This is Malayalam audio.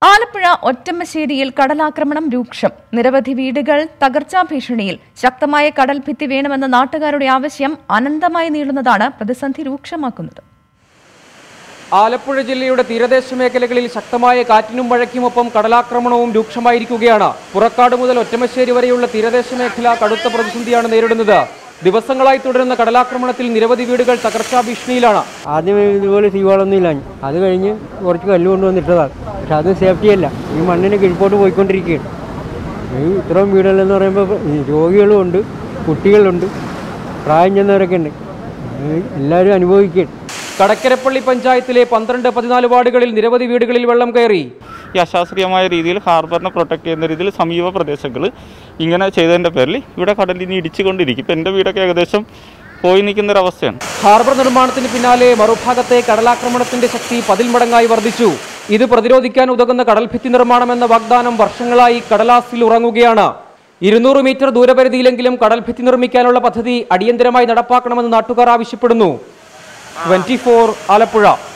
ആലപ്പുഴ ഒറ്റമ്മശ്ശേരിയിൽ കടലാക്രമണം രൂക്ഷം നിരവധി വീടുകൾ തകർച്ചാ ഭീഷണിയിൽ ശക്തമായ കടൽ ഭിത്തി വേണമെന്ന നാട്ടുകാരുടെ ആവശ്യം അനന്തമായി നീളുന്നതാണ് പ്രതിസന്ധി രൂക്ഷമാക്കുന്നത് ആലപ്പുഴ ജില്ലയുടെ തീരദേശ മേഖലകളിൽ ശക്തമായ കാറ്റിനും മഴയ്ക്കുമൊപ്പം കടലാക്രമണവും രൂക്ഷമായിരിക്കുകയാണ് പുറക്കാട് മുതൽ ഒറ്റമശ്ശേരി വരെയുള്ള തീരദേശ മേഖല കടുത്ത പ്രതിസന്ധിയാണ് നേരിടുന്നത് ദിവസങ്ങളായി തുടരുന്ന കടലാക്രമണത്തിൽ നിരവധി വീടുകൾ തകർച്ചാ ഭീഷണിയിലാണ് ആദ്യം ഇതുപോലെ തീവാളൊന്നും ഇല്ല അത് കഴിഞ്ഞ് കുറച്ച് കല്ല് കൊണ്ടുവന്നിട്ടതാണ് പക്ഷെ അത് സേഫ്റ്റി അല്ല ഈ മണ്ണിന് കീഴ്പോട്ട് പോയിക്കൊണ്ടിരിക്കുകയാണ് ഈ ഇത്രയും വീടുകളെന്ന് പറയുമ്പോൾ ഈ രോഗികളും ഉണ്ട് കുട്ടികളുണ്ട് പ്രായം ചെന്നവരൊക്കെ ഉണ്ട് ഇത് എല്ലാവരും അനുഭവിക്കുകയാണ് കടക്കരപ്പള്ളി പഞ്ചായത്തിലെ പന്ത്രണ്ട് പതിനാല് വാർഡുകളിൽ നിരവധി വീടുകളിൽ വെള്ളം കയറി ഈ അശാസ്ത്രീയമായ രീതിയിൽ ഹാർബറിനെ പ്രൊട്ടക്ട് ചെയ്യുന്ന രീതിയിൽ സമീപ പ്രദേശങ്ങൾ ഇങ്ങനെ ചെയ്തതിൻ്റെ പേരിൽ ഇവിടെ കടലിനി ഇടിച്ചുകൊണ്ടിരിക്കും ഇപ്പം എൻ്റെ വീടൊക്കെ ഏകദേശം പോയി നിൽക്കുന്നൊരവസ്ഥയാണ് ഹാർബർ നിർമ്മാണത്തിന് പിന്നാലെ മറുഭാഗത്തെ കടലാക്രമണത്തിന്റെ ശക്തി പതിൽ മടങ്ങായി വർദ്ധിച്ചു ഇത് പ്രതിരോധിക്കാൻ ഉതകുന്ന കടൽഭിത്തി നിർമ്മാണം എന്ന വാഗ്ദാനം വർഷങ്ങളായി കടലാസിൽ ഉറങ്ങുകയാണ് ഇരുന്നൂറ് മീറ്റർ ദൂരപരിധിയിലെങ്കിലും കടൽഭിത്തി നിർമ്മിക്കാനുള്ള പദ്ധതി അടിയന്തരമായി നടപ്പാക്കണമെന്ന് നാട്ടുകാർ ആവശ്യപ്പെടുന്നു ട്വന്റി ആലപ്പുഴ